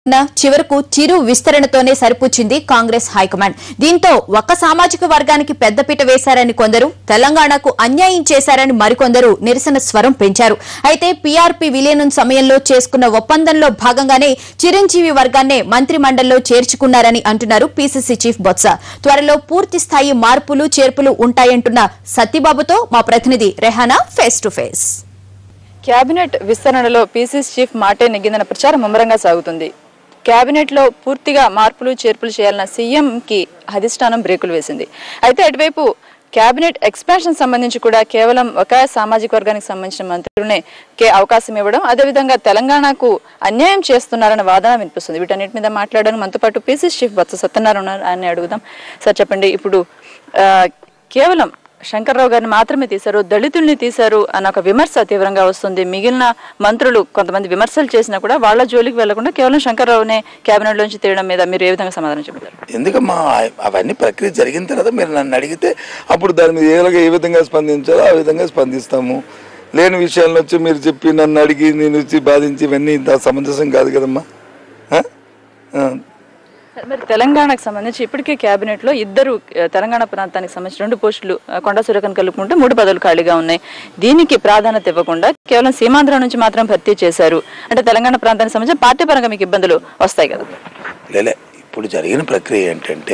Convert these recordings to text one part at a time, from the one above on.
ఉన్న చివరకు చిరు విస్తరణతోనే సరిపుచ్చింది కాంగ్రెస్ హైకమాండ్ దీంతో ఒక్క సామాజిక వర్గానికి పెద్దపీట వేశారని కొందరు తెలంగాణకు అన్యాయం చేశారని మరికొందరు నిరసన స్వరం పెంచారు అయితే పీఆర్పీ విలీనం సమయంలో చేసుకున్న ఒప్పందంలో భాగంగానే చిరంజీవి వర్గాన్నే మంత్రి మండలిలో చేర్చుకున్నారని అంటున్నారు పీసీసీ చీఫ్ బొత్స త్వరలో పూర్తి స్థాయి మార్పులు చేర్పులు ఉంటాయంటున్న సత్యబాబుతో మా ప్రతినిధి Rehana face to face cabinet విస్తరణలో పీసీసీ చీఫ్ మాటే నెగ్గిందన్న ప్రచారం ముమ్మరంగా సాగుతుంది కేబినెట్ లో పూర్తిగా మార్పులు చేర్పులు చేయాలన్న సీఎం కి అధిష్టానం బ్రేకులు వేసింది అయితే అటువైపు కేబినెట్ ఎక్స్పాన్షన్ సంబంధించి కూడా కేవలం ఒక సామాజిక వర్గానికి సంబంధించిన మంత్రులనే కే అవకాశం ఇవ్వడం అదేవిధంగా తెలంగాణకు అన్యాయం చేస్తున్నారన్న వాదన వినిపిస్తుంది వీటన్నిటి మీద మాట్లాడడానికి మనతో పాటు పీసీసీ చీఫ్ బొత్స సత్యనారాయణ ఉన్నారు ఆయన అడుగుదాం సార్ చెప్పండి ఇప్పుడు ఆ, కేవలం శంకర్రావు గారిని మాత్రమే తీశారు దళితుల్ని తీశారు అన్న ఒక విమర్శ తీవ్రంగా వస్తుంది మిగిలిన మంత్రులు కొంతమంది విమర్శలు చేసినా కూడా వాళ్ళ జోలికి వెళ్లకుండా కేవలం శంకర్రావునే కేబినెట్ లోంచి తీయడం మీద మీరు ఏ విధంగా సమాధానం చెబుతారు ఎందుకమ్మా అవన్నీ ప్రక్రియ జరిగిన తర్వాత మీరు నన్ను అడిగితే అప్పుడు దాని మీద ఏలాగా ఏ విధంగా స్పందించాలో ఆ విధంగా స్పందిస్తాము లేని విషయాలను వచ్చి మీరు చెప్పి నన్ను అడిగి నేను వచ్చి బాధించి ఇవన్నీ ఇంత సమంజసం కాదు కదమ్మా ఆ? ఆ. మరి తెలంగాణకు సంబంధించి ఇప్పటికే కేబినెట్ లో ఇద్దరు ఆ, తెలంగాణ ప్రాంతానికి సంబంధించి రెండు పోస్టులు ఆ, కొండా సురేఖను కలుపుకుంటే మూడు పదవులు ఖాళీగా ఉన్నాయి దీనికి ప్రాధాన్యత ఇవ్వకుండా కేవలం సీమాంధ్ర నుంచి మాత్రం భర్తీ చేశారు అంటే తెలంగాణ ప్రాంతానికి సంబంధించి పార్టీ పరంగా మీకు ఇబ్బందులు వస్తాయి కదా లేలే ఇప్పుడు జరిగిన ప్రక్రియ ఏంటంటే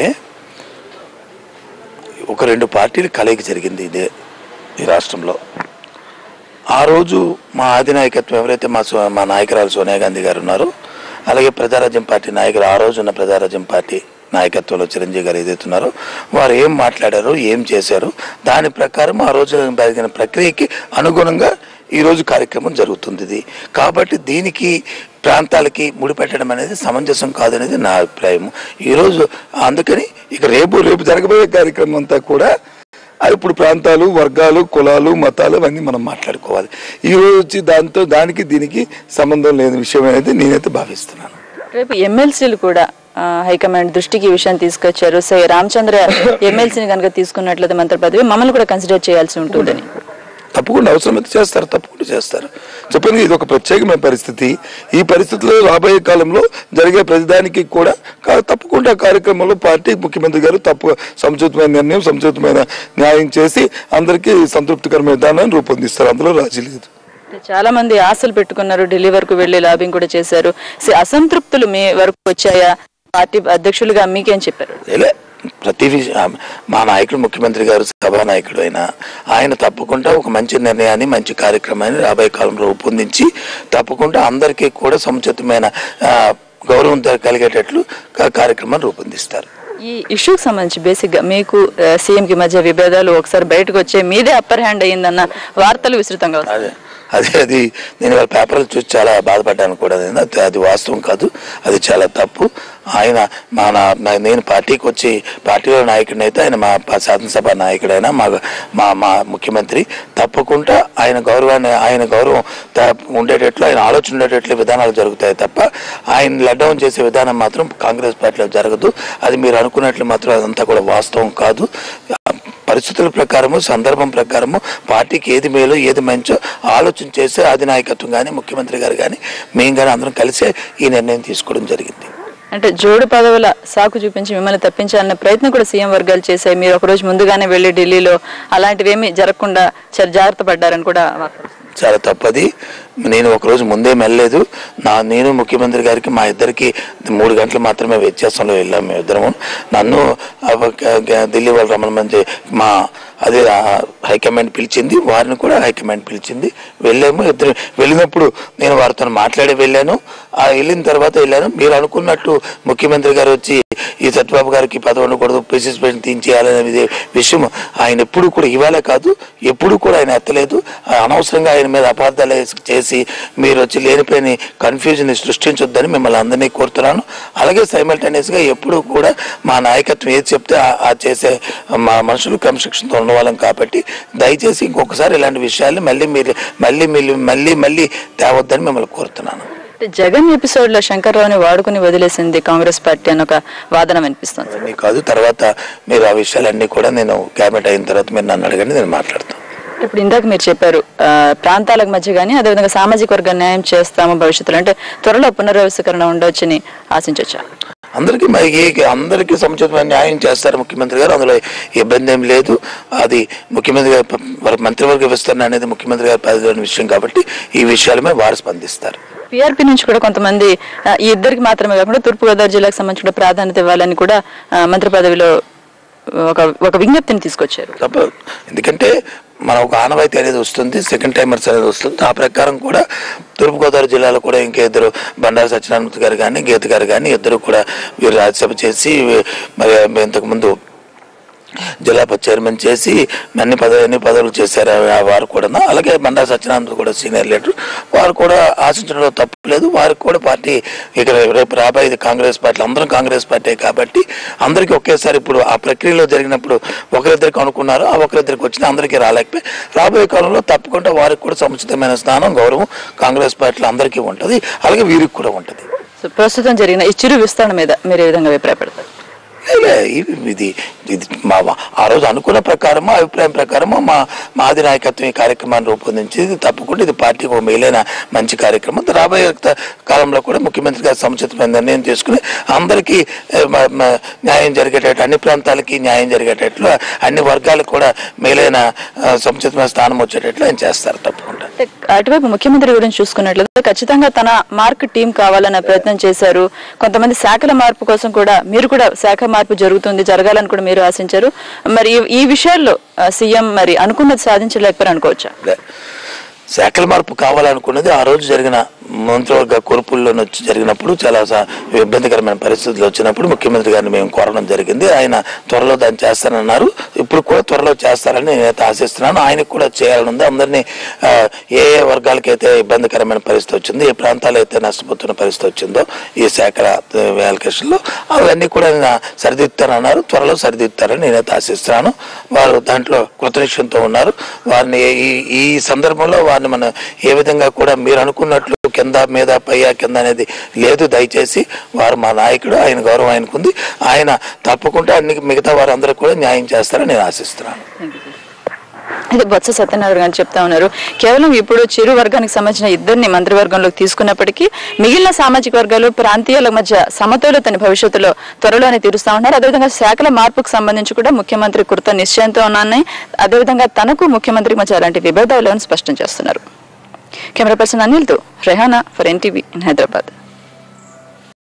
ఒక రెండు పార్టీలు కలయిక జరిగింది ఇదే ఈ రాష్ట్రంలో ఆ రోజు మా అధినాయకత్వం ఎవరైతే మా సో- మా నాయకురాలు సోనియా గాంధీ గారు ఉన్నారో అలాగే ప్రజారాజ్యం పార్టీ నాయకులు ఆ రోజు ఉన్న ప్రజారాజ్యం పార్టీ నాయకత్వంలో చిరంజీవి గారు ఏదైతే ఉన్నారో వారు ఏం మాట్లాడారు ఏం చేశారు దాని ప్రకారం ఆ రోజు జరిగిన ప్రక్రియకి అనుగుణంగా ఈ రోజు కార్యక్రమం జరుగుతుంది ఇది కాబట్టి దీనికి ప్రాంతాలకి ముడిపెట్టడం అనేది సమంజసం కాదనేది నా అభిప్రాయం ఈరోజు అందుకని ఇక రేపు రేపు జరగబోయే కార్యక్రమం అంతా కూడా అది ఇప్పుడు ప్రాంతాలు వర్గాలు కులాలు మతాలు అవన్నీ మనం మాట్లాడుకోవాలి ఈ రోజు వచ్చి దాంతో దానికి దీనికి సంబంధం లేని విషయం అనేది నేనైతే భావిస్తున్నాను రేపు ఎమ్మెల్సీలు కూడా ఆ, హైకమాండ్ దృష్టికి ఈ విషయాన్ని తీసుకొచ్చారు సే రామచంద్ర ఎమ్మెల్సీని కనుక తీసుకున్నట్లయితే మంత్రి పదవి మమ్మల్ని కూడా కన్సిడర్ చేయాల్సి ఉంటుందని తప్పకుండా అవసరమైతే చేస్తారు తప్పకుండా చేస్తారు చెప్పండి ఇది ఒక ప్రత్యేకమైన పరిస్థితి ఈ పరిస్థితిలో రాబోయే కాలంలో జరిగే ప్రతిదానికి కూడా కా- తప్పకుండా కార్యక్రమంలో పార్టీ ముఖ్యమంత్రి గారు తప్పు సముచితమైన నిర్ణయం సముచితమైన న్యాయం చేసి అందరికీ సంతృప్తికరమైన విధానాన్ని రూపొందిస్తారు అందులో రాజీ లేదు చాలా మంది ఆశలు పెట్టుకున్నారు ఢిల్లీ వరకు వెళ్లి లాబింగ్ కూడా చేశారు సే- అసంతృప్తులు మీ వరకు వచ్చాయా పార్టీ అధ్యక్షులుగా మీకేం చెప్పారు లేలే ప్రతి విష- మా నాయకుడు ముఖ్యమంత్రి గారు సభానాయకుడు అయినా ఆయన తప్పకుండా ఒక మంచి నిర్ణయాన్ని మంచి కార్యక్రమాన్ని రాబోయే కాలంలో రూపొందించి తప్పకుండా అందరికీ కూడా సముచితమైన ఆ, గౌరవం ద- కలిగేటట్లు కా- కార్యక్రమాన్ని రూపొందిస్తారు ఈ ఇష్యూకి సంబంధించి బేసిక్ గా మీకు సీఎం కి మధ్య విభేదాలు ఒకసారి బయటకు వచ్చే మీదే అప్పర్ హ్యాండ్ అయ్యిందన్న వార్తలు విస్తృతంగా వస్తాయి అదే అదే అది నేను వాళ్ళ పేపర్లు చూసి చాలా బాధపడ్డాను కూడా నేను అది అది వాస్తవం కాదు అది చాలా తప్పు ఆయన మా నా నా- నేను పార్టీకి వచ్చి పార్టీలో నాయకుడిని అయితే ఆయన మా ప- శాసనసభ నాయకుడైనా మా మా మా ముఖ్యమంత్రి తప్పకుండా ఆయన గౌరవాన్ని ఆయన గౌరవం త- ఉండేటట్లు ఆయన ఆలోచన ఉండేటట్లు విధానాలు జరుగుతాయి తప్ప ఆయన లడ్డౌన్ చేసే విధానం మాత్రం కాంగ్రెస్ పార్టీలో జరగదు అది మీరు అనుకున్నట్లు మాత్రం అదంతా కూడా వాస్తవం కాదు పరిస్థితుల ప్రకారము సందర్భం ప్రకారము పార్టీకి ఏది మేలో ఏది మంచో ఆలోచన చేసే అధినాయకత్వం కానీ ముఖ్యమంత్రి గారు కానీ మేము కానీ అందరం కలిసే ఈ నిర్ణయం తీసుకోవడం జరిగింది అంటే జోడు పదవుల సాకు చూపించి మిమ్మల్ని తప్పించాలనే ప్రయత్నం కూడా సీఎం వర్గాలు చేశాయి మీరు ఒక రోజు ముందుగానే వెళ్లి ఢిల్లీలో అలాంటివేమీ జరగకుండా చాలా జాగ్రత్త పడ్డారని కూడా వార్తలు వస్తున్నాయి. చాలా తప్పది నేను ఒకరోజు ముందే వెళ్ళలేదు నా నేను ముఖ్యమంత్రి గారికి మా ఇద్దరికి మూడు గంటలు మాత్రమే వ్యత్యాసంలో వెళ్ళాం మేము ఇద్దరము నన్ను ఆ, గ- గ- ఢిల్లీ వాళ్ళు రమ్మని మా అదే ఆ, హైకమాండ్ పిలిచింది వారిని కూడా హైకమాండ్ పిలిచింది వెళ్ళాము ఇద్దరు వెళ్ళినప్పుడు నేను వారితో మాట్లాడి వెళ్ళాను ఆ వెళ్ళిన తర్వాత వెళ్ళాను మీరు అనుకున్నట్టు ముఖ్యమంత్రి గారు వచ్చి ఈ సత్యబాబు గారికి పదవి ఉండకూడదు ప్రెసిస్ పెట్టి తీయించేయాలనే ఇది విషయం ఆయన ఎప్పుడు కూడా ఇవాళ కాదు ఎప్పుడు కూడా ఆయన ఎత్తలేదు ఆ అనవసరంగా ఆయన మీద అపార్థాలు వేసి- చేసి మీరు వచ్చి లేనిపోయిన కన్ఫ్యూజన్ సృష్టించొద్దని మిమ్మల్ని అందరినీ కోరుతున్నాను అలాగే simultaneous గా ఎప్పుడు కూడా మా నాయకత్వం ఏది చెప్తే ఆ- ఆ చేసే మా మనుషులు క్రమశిక్షణతో ఉన్నవాళ్ళం కాబట్టి దయచేసి ఇంకొకసారి ఇలాంటి విషయాలు మళ్ళీ మీరు మళ్ళీ మళ్ళీ మళ్ళీ మళ్ళీ తేవద్దని మిమ్మల్ని కోరుతున్నాను అంటే జగన్ ఎపిసోడ్ లో శంకర్రావుని వాడుకుని వదిలేసింది కాంగ్రెస్ పార్టీ అని ఒక వాదన వినిపిస్తుంది అవన్నీ కాదు తర్వాత మీరు ఆ విషయాలన్నీ కూడా నేను క్యాబినెట్ అయిన తర్వాత మీరు నన్ను అడగండి నేను మాట్లాడతాను ఇప్పుడు ఇందాక మీరు చెప్పారు ఆ, ప్రాంతాలకు మధ్య కానీ అదేవిధంగా సామాజిక వర్గ న్యాయం చేస్తాము భవిష్యత్తులో అంటే త్వరలో పునర్వ్యవస్థీకరణ ఉండొచ్చని ఆశించవచ్చా అందరికీ మరి ఏ- అందరికీ సముచితమైన న్యాయం చేస్తారు ముఖ్యమంత్రి గారు అందులో ఇబ్బంది ఏం లేదు అది ముఖ్యమంత్రి గారు ప- వారి మంత్రివర్గ విస్తరణ అనేది ముఖ్యమంత్రి గారి పరిధిలోని విషయం కాబట్టి ఈ విషయాలమే వారు స్పందిస్తారు పిఆర్పి నుంచి కూడా కొంతమంది ఆ, ఈ ఇద్దరికి మాత్రమే కాకుండా తూర్పుగోదావరి జిల్లాకు సంబంధించిన ప్రాధాన్యత ఇవ్వాలని కూడా ఆ, మంత్రి పదవిలో ఒక ఒక విజ్ఞప్తిని తీసుకొచ్చారు తప్ప ఎందుకంటే మన ఒక ఆనవాయితీ అనేది వస్తుంది సెకండ్ టైమర్స్ అనేది వస్తుంది ఆ ప్రకారం కూడా తూర్పుగోదావరి జిల్లాలో కూడా ఇంకా ఇద్దరు బండారు సత్యనారాయణ గారు కానీ గీత గారు కానీ ఇద్దరు కూడా వీరు రాజ్యసభ చేసి మరి ఇంతకుముందు జిల్లా చైర్మన్ చేసి అన్ని పదవి అన్ని పదవులు చేశారు ఆ వారు కూడా అలాగే బండా సత్యనారాయణ కూడా సీనియర్ లీడర్ వారు కూడా ఆశించడంలో తప్పు లేదు వారికి కూడా పార్టీ ఇక రేపు రాబోయేది కాంగ్రెస్ పార్టీ అందరం కాంగ్రెస్ పార్టీ కాబట్టి అందరికీ ఒకేసారి ఇప్పుడు ఆ ప్రక్రియలో జరిగినప్పుడు ఒకరిద్దరికి అనుకున్నారు ఆ ఒకరిద్దరికి వచ్చిన అందరికీ రాలేకపోయి రాబోయే కాలంలో తప్పకుండా వారికి కూడా సముచితమైన స్థానం గౌరవం కాంగ్రెస్ పార్టీలో అందరికీ ఉంటుంది అలాగే వీరికి కూడా ఉంటుంది సో ప్రస్తుతం జరిగిన ఈ చిరు విస్తరణ మీద మీరు ఏ విధంగా అభిప్రాయపడతారు లే, ఇది ఇది ఇది మా మా- ఆ రోజు అనుకున్న ప్రకారము అభిప్రాయం ప్రకారము మా మా అధినాయకత్వం ఈ కార్యక్రమాన్ని రూపొందించి ఇది తప్పకుండా ఇది పార్టీకి ఒక మేలైన మంచి కార్యక్రమం రాబోయే త- కాలంలో కూడా ముఖ్యమంత్రి గారు సముచితమైన నిర్ణయం తీసుకుని అందరికీ ఏ, మ- మ- న్యాయం జరిగేటట్టు అన్ని ప్రాంతాలకి న్యాయం జరిగేటట్లు అన్ని వర్గాలకు కూడా మేలైన ఆ, సముచితమైన స్థానం వచ్చేటట్లు ఆయన చేస్తారు తప్పకుండా అంటే అటువైపు ముఖ్యమంత్రి గురించి చూసుకున్నట్లయితే ఖచ్చితంగా తన మార్క్ టీం కావాలన్న ప్రయత్నం చేశారు కొంతమంది శాఖల మార్పు కోసం కూడా మీరు కూడా శాఖ మార్పు జరుగుతుంది జరగాలని కూడా మీరు ఆశించారు మరి ఈ- ఈ విషయాల్లో ఆ, సీఎం మరి అనుకున్నది సాధించలేకపోయారు అనుకోవచ్చా లే. శాఖల మార్పు కావాలనుకున్నది ఆ రోజు జరిగిన మంత్రివర్గ కొరుపుల్లో వచ్చి జరిగినప్పుడు చాలా సా- ఇబ్బందికరమైన పరిస్థితులు వచ్చినప్పుడు ముఖ్యమంత్రి గారిని మేము కోరడం జరిగింది ఆయన త్వరలో దాన్ని చేస్తానన్నారు ఇప్పుడు కూడా త్వరలో చేస్తారని నేనైతే ఆశిస్తున్నాను ఆయనకు కూడా చేయాలని ఉంది అందరినీ ఆ, ఏ ఏ వర్గాలకైతే ఇబ్బందికరమైన పరిస్థితి వచ్చిందో ఏ ప్రాంతాలు అయితే నష్టపోతున్న పరిస్థితి వచ్చిందో ఈ శాఖల వ్యాలికేషన్లో అవన్నీ కూడా ఆయన సరిదిద్దుతానన్నారు త్వరలో సరిదిద్దుతారని నేనైతే ఆశిస్తున్నాను వారు దాంట్లో కృతనిశ్చయంతో ఉన్నారు వారిని ఈ ఈ సందర్భంలో వారిని మనం ఏ విధంగా కూడా మీరు అనుకున్నట్లు కింద మీద పయ్య కింద అనేది లేదు దయచేసి వారు మా నాయకుడు ఆయన గౌరవం ఆయనకుంది ఆయన తప్పకుండా అన్ని మిగతా వారందరూ కూడా న్యాయం చేస్తారని నేను ఆశిస్తున్నాను ఇది బొత్స సత్యనారాయణ గారు చెప్తా ఉన్నారు కేవలం ఇప్పుడు చిరు వర్గానికి సంబంధించిన ఇద్దరిని మంత్రివర్గంలోకి తీసుకున్నప్పటికీ మిగిలిన సామాజిక వర్గాలు ప్రాంతీయాల మధ్య సమతుల్యతని భవిష్యత్తులో త్వరలోనే తీరుస్తా ఉన్నారు అదేవిధంగా శాఖల మార్పుకు సంబంధించి కూడా ముఖ్యమంత్రి కృత నిశ్చయంతో ఉన్నాయని అదేవిధంగా తనకు ముఖ్యమంత్రికి మధ్య అలాంటి విభేదాలు లేవని స్పష్టం చేస్తున్నారు కెమెరా పర్సన్ అనిల్తో Rehana for NTV in Hyderabad